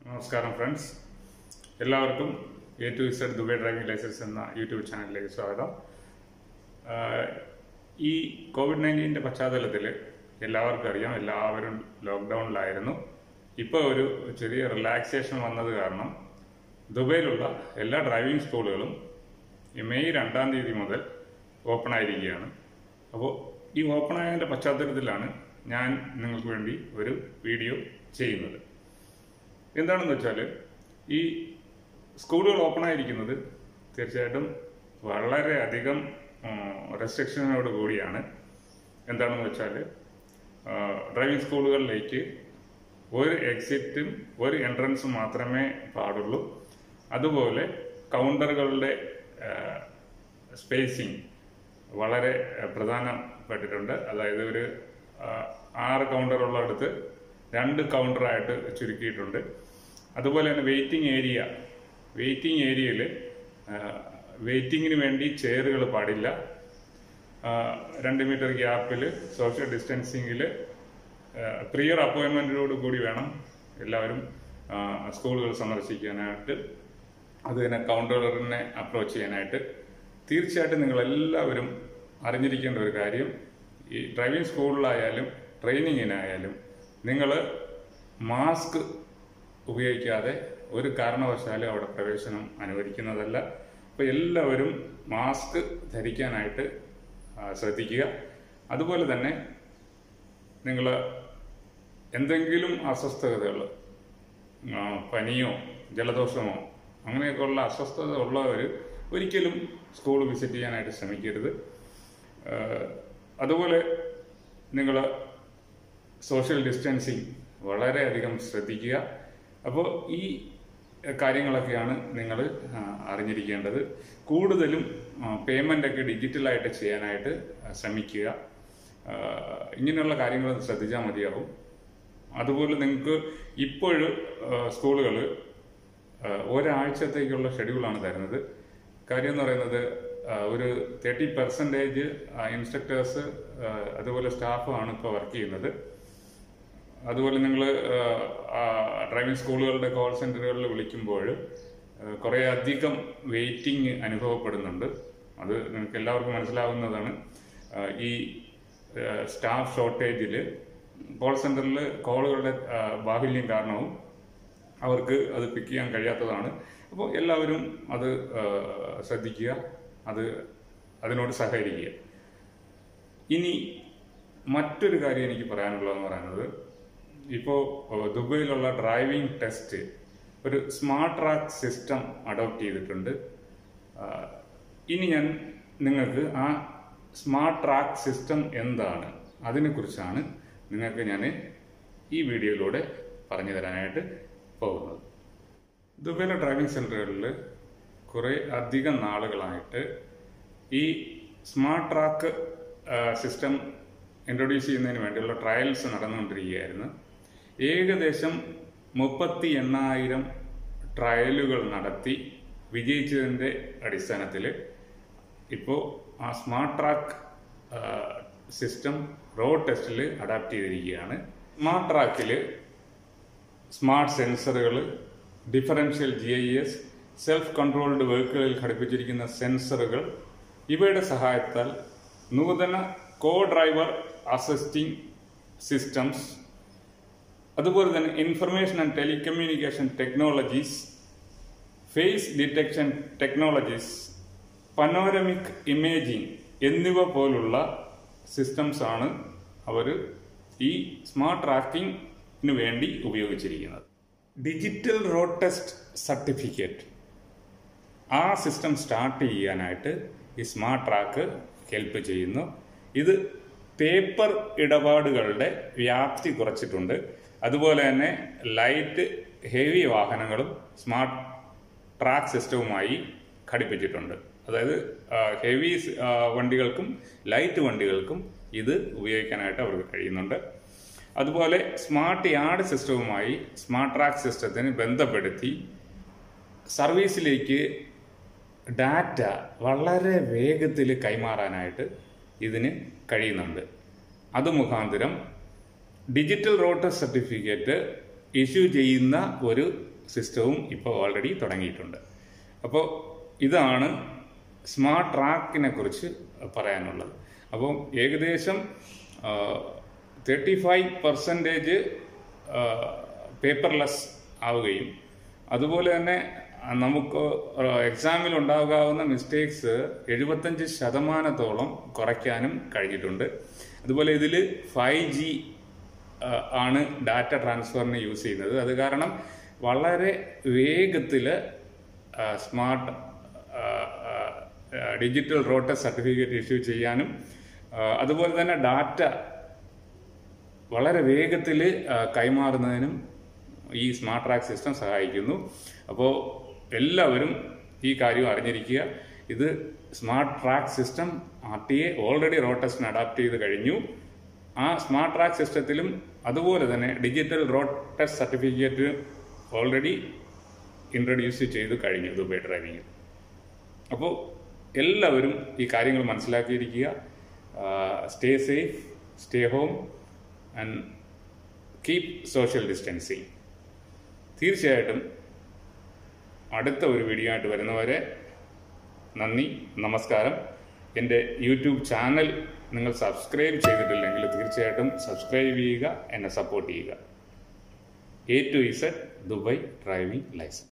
നമസ്കാരം ഫ്രണ്ട്സ് എല്ലാവർക്കും A to Z Dubai driving licence എന്ന യൂട്യൂബ് ചാനലിലേക്ക് സ്വാഗതം ആഹ് ഈ കോവിഡ് നയൻറ്റീൻ്റെ പശ്ചാത്തലത്തിൽ എല്ലാവർക്കും അറിയാം എല്ലാവരും ലോക്ക്ഡൗണിലായിരുന്നു ഇപ്പോൾ ഒരു ചെറിയ റിലാക്സേഷൻ വന്നത് കാരണം ദുബൈയിലുള്ള എല്ലാ ഡ്രൈവിംഗ് സ്കൂളുകളും ഈ മെയ് രണ്ടാം തീയതി മുതൽ ഓപ്പൺ ആയിരിക്കുകയാണ് അപ്പോൾ ഈ ഓപ്പൺ ആയതിൻ്റെ പശ്ചാത്തലത്തിലാണ് ഞാൻ നിങ്ങൾക്ക് വേണ്ടി ഒരു വീഡിയോ ചെയ്യുന്നത് എന്താണെന്ന് വെച്ചാൽ ഈ സ്കൂളുകൾ ഓപ്പൺ ആയിരിക്കുന്നത് തീർച്ചയായിട്ടും വളരെയധികം റെസ്ട്രിക്ഷനോട് കൂടിയാണ് എന്താണെന്ന് വെച്ചാൽ ഡ്രൈവിംഗ് സ്കൂളുകളിലേക്ക് ഒരു എക്സിറ്റും ഒരു എൻട്രൻസും മാത്രമേ പാടുള്ളൂ അതുപോലെ കൗണ്ടറുകളുടെ സ്പേസിങ് വളരെ ഏഹ്, പ്രധാനപ്പെട്ടിട്ടുണ്ട് അതായത് ഒരു ആ, ആറ് കൗണ്ടറുള്ളിടത്ത് രണ്ട് കൗണ്ടറായിട്ട് ചുരുക്കിയിട്ടുണ്ട് അതുപോലെ തന്നെ വെയിറ്റിംഗ് ഏരിയ വെയിറ്റിംഗ് ഏരിയയിൽ വെയിറ്റിങ്ങിന് വേണ്ടി ചെയറുകൾ പാടില്ല ആ, രണ്ട് മീറ്റർ ഗ്യാപ്പിൽ സോഷ്യൽ ഡിസ്റ്റൻസിങ്ങിൽ പ്രിയർ അപ്പോയിൻമെൻറ്റിനോട് കൂടി വേണം എല്ലാവരും ആ, സ്കൂളുകൾ സന്ദർശിക്കാനായിട്ട് അത് തന്നെ കൗണ്ടറിനെ അപ്രോച്ച് ചെയ്യാനായിട്ട് തീർച്ചയായിട്ടും നിങ്ങൾ എല്ലാവരും അറിഞ്ഞിരിക്കേണ്ട ഒരു കാര്യം ഈ ഡ്രൈവിംഗ് സ്കൂളിലായാലും ട്രെയിനിങ്ങിനായാലും നിങ്ങൾ മാസ്ക് ഉപയോഗിക്കാതെ ഒരു കാരണവശാലും അവിടെ പ്രവേശനം അനുവദിക്കുന്നതല്ല അപ്പോൾ എല്ലാവരും മാസ്ക് ധരിക്കാനായിട്ട് ആ, ശ്രദ്ധിക്കുക അതുപോലെ തന്നെ നിങ്ങൾ എന്തെങ്കിലും അസ്വസ്ഥതകൾ ആ, പനിയോ ജലദോഷമോ അങ്ങനെയൊക്കെയുള്ള അസ്വസ്ഥത ഉള്ളവർ ഒരിക്കലും സ്കൂൾ വിസിറ്റ് ചെയ്യാനായിട്ട് ശ്രമിക്കരുത് ആ, അതുപോലെ നിങ്ങൾ സോഷ്യൽ ഡിസ്റ്റൻസിങ് വളരെയധികം ശ്രദ്ധിക്കുക അപ്പോൾ ഈ കാര്യങ്ങളൊക്കെയാണ് നിങ്ങൾ അറിഞ്ഞിരിക്കേണ്ടത് കൂടുതലും പേയ്മെൻ്റ് ഒക്കെ ഡിജിറ്റലായിട്ട് ചെയ്യാനായിട്ട് ശ്രമിക്കുക ആ, ഇങ്ങനെയുള്ള കാര്യങ്ങൾ ശ്രദ്ധിച്ചാൽ മതിയാവും അതുപോലെ നിങ്ങൾക്ക് ഇപ്പോഴും സ്കൂളുകൾ ഒരാഴ്ചത്തേക്കുള്ള ഷെഡ്യൂളാണ് തരുന്നത് കാര്യം എന്ന് പറയുന്നത് ആ, ഒരു തേർട്ടി പെർസെൻറ്റേജ് ഇൻസ്ട്രക്ടേഴ്സ് അതുപോലെ സ്റ്റാഫാണ് ഇപ്പോൾ വർക്ക് ചെയ്യുന്നത് അതുപോലെ നിങ്ങൾ ഡ്രൈവിംഗ് സ്കൂളുകളുടെ കോൾ സെന്ററുകളിൽ വിളിക്കുമ്പോൾ കുറേ അധികം വെയിറ്റിംഗ് അനുഭവപ്പെടുന്നുണ്ട് അത് നിങ്ങൾക്ക് എല്ലാവർക്കും മനസ്സിലാവുന്നതാണ് ആ, ഈ സ്റ്റാഫ് ഷോർട്ടേജിൽ കോൾ സെന്ററിൽ കോളുകളുടെ ആ, ബാഹുല്യം കാരണവും അവർക്ക് അത് പിക്ക് ചെയ്യാൻ കഴിയാത്തതാണ് അപ്പോൾ എല്ലാവരും അത് ആ, ശ്രദ്ധിക്കുക അത് അതിനോട് സഹകരിക്കുക ഇനി മറ്റൊരു കാര്യം എനിക്ക് പറയാനുള്ളതെന്ന് പറയുന്നത് ഇപ്പോൾ ദുബൈയിലുള്ള ഡ്രൈവിംഗ് ടെസ്റ്റ് ഒരു സ്മാർട്ട് ട്രാക്ക് സിസ്റ്റം അഡോപ്റ്റ് ചെയ്തിട്ടുണ്ട് ആ, ഇനി ഞാൻ നിങ്ങൾക്ക് ആ സ്മാർട്ട് ട്രാക്ക് സിസ്റ്റം എന്താണ് അതിനെക്കുറിച്ചാണ് നിങ്ങൾക്ക് ഞാൻ ഈ വീഡിയോയിലൂടെ പറഞ്ഞു തരാനായിട്ട് പോകുന്നത് ദുബൈയിലെ ഡ്രൈവിംഗ് സെന്ററുകളിൽ കുറേ അധികം നാളുകളായിട്ട് ഈ സ്മാർട്ട് ട്രാക്ക് സിസ്റ്റം ഇൻട്രൊഡ്യൂസ് ചെയ്യുന്നതിന് വേണ്ടിയുള്ള ട്രയൽസ് നടന്നുകൊണ്ടിരിക്കുകയായിരുന്നു ഏകദേശം മുപ്പത്തി എണ്ണായിരം ട്രയലുകൾ നടത്തി വിജയിച്ചതിൻ്റെ അടിസ്ഥാനത്തിൽ ഇപ്പോൾ ആ സ്മാർട്ട് ട്രാക്ക് സിസ്റ്റം റോഡ് ടെസ്റ്റിൽ അഡാപ്റ്റ് ചെയ്തിരിക്കുകയാണ് സ്മാർട്ട് ട്രാക്കിൽ സ്മാർട്ട് സെൻസറുകൾ differential G I S self controlled വെഹിക്കിളിൽ ഘടിപ്പിച്ചിരിക്കുന്ന സെൻസറുകൾ ഇവയുടെ സഹായത്താൽ നൂതന കോ ഡ്രൈവർ അസിസ്റ്റിംഗ് സിസ്റ്റംസ് അതുപോലെ തന്നെ information and telecommunication technologies face detection technologies panoramic imaging എന്നിവ പോലുള്ള സിസ്റ്റംസ് ആണ് അവർ ഈ സ്മാർട്ട് ട്രാക്കിങ്ങിന് വേണ്ടി ഉപയോഗിച്ചിരിക്കുന്നത് ഡിജിറ്റൽ റോഡ് ടെസ്റ്റ് സർട്ടിഫിക്കറ്റ് ആ സിസ്റ്റം സ്റ്റാർട്ട് ചെയ്യാനായിട്ട് ഈ സ്മാർട്ട് ട്രാക്ക് ഹെൽപ്പ് ചെയ്യുന്നു ഇത് പേപ്പർ ഇടപാടുകളുടെ വ്യാപ്തി കുറച്ചിട്ടുണ്ട് അതുപോലെ തന്നെ ലൈറ്റ് ഹെവി വാഹനങ്ങളും സ്മാർട്ട് ട്രാക്ക് സിസ്റ്റവുമായി ഘടിപ്പിച്ചിട്ടുണ്ട് അതായത് ഹെവി വണ്ടികൾക്കും ലൈറ്റ് വണ്ടികൾക്കും ഇത് ഉപയോഗിക്കാനായിട്ട് അവർക്ക് കഴിയുന്നുണ്ട് അതുപോലെ സ്മാർട്ട് യാർഡ് സിസ്റ്റവുമായി സ്മാർട്ട് ട്രാക്ക് സിസ്റ്റത്തിന് ബന്ധപ്പെടുത്തി സർവീസിലേക്ക് ഡാറ്റ വളരെ വേഗത്തിൽ കൈമാറാനായിട്ട് ഇതിന് കഴിയുന്നുണ്ട് അത് മുഖാന്തരം ഡിജിറ്റൽ റോഡ് സർട്ടിഫിക്കറ്റ് ഇഷ്യൂ ചെയ്യുന്ന ഒരു സിസ്റ്റവും ഇപ്പോൾ ഓൾറെഡി തുടങ്ങിയിട്ടുണ്ട് അപ്പോൾ ഇതാണ് സ്മാർട്ട് ട്രാക്കിനെ കുറിച്ച് പറയാനുള്ളത് അപ്പോൾ ഏകദേശം തേർട്ടി ഫൈവ് പെർസെൻറ്റേജ് പേപ്പർലെസ് ആവുകയും അതുപോലെ തന്നെ നമുക്ക് എക്സാമിൽ ഉണ്ടാകാവുന്ന മിസ്റ്റേക്സ് എഴുപത്തഞ്ച് ശതമാനത്തോളം കുറയ്ക്കാനും കഴിഞ്ഞിട്ടുണ്ട് അതുപോലെ ഇതിൽ ഫൈവ് ജി ആണ് ഡാറ്റ ട്രാൻസ്ഫറിന് യൂസ് ചെയ്യുന്നത് അത് കാരണം വളരെ വേഗത്തിൽ സ്മാർട്ട് ഡിജിറ്റൽ റോട്ടർ സർട്ടിഫിക്കറ്റ് ഇഷ്യൂ ചെയ്യാനും ആ, അതുപോലെ തന്നെ ഡാറ്റ വളരെ വേഗത്തിൽ കൈമാറുന്നതിനും ഈ സ്മാർട്ട് ട്രാക്ക് സിസ്റ്റം സഹായിക്കുന്നു അപ്പോൾ എല്ലാവരും ഈ കാര്യം അറിഞ്ഞിരിക്കുക ഇത് smart track system R T A already road ടെസ്റ്റിന് അഡാപ്റ്റ് ചെയ്ത് കഴിഞ്ഞു ആ സ്മാർട്ട് ട്രാക്ക് സിസ്റ്റത്തിലും അതുപോലെ തന്നെ digital road test certificate already introduce ചെയ്ത് കഴിഞ്ഞു ദുബൈ ഡ്രൈവിംഗിൽ അപ്പോൾ എല്ലാവരും ഈ കാര്യങ്ങൾ മനസ്സിലാക്കിയിരിക്കുക stay safe stay home and keep social distancing തീർച്ചയായിട്ടും അടുത്ത ഒരു വീഡിയോ ആയിട്ട് വരുന്നവരെ നന്ദി നമസ്കാരം എൻ്റെ യൂട്യൂബ് ചാനൽ നിങ്ങൾ സബ്സ്ക്രൈബ് ചെയ്തിട്ടില്ലെങ്കിൽ തീർച്ചയായിട്ടും സബ്സ്ക്രൈബ് ചെയ്യുക എന്നെ സപ്പോർട്ട് ചെയ്യുക A to Z Dubai driving licence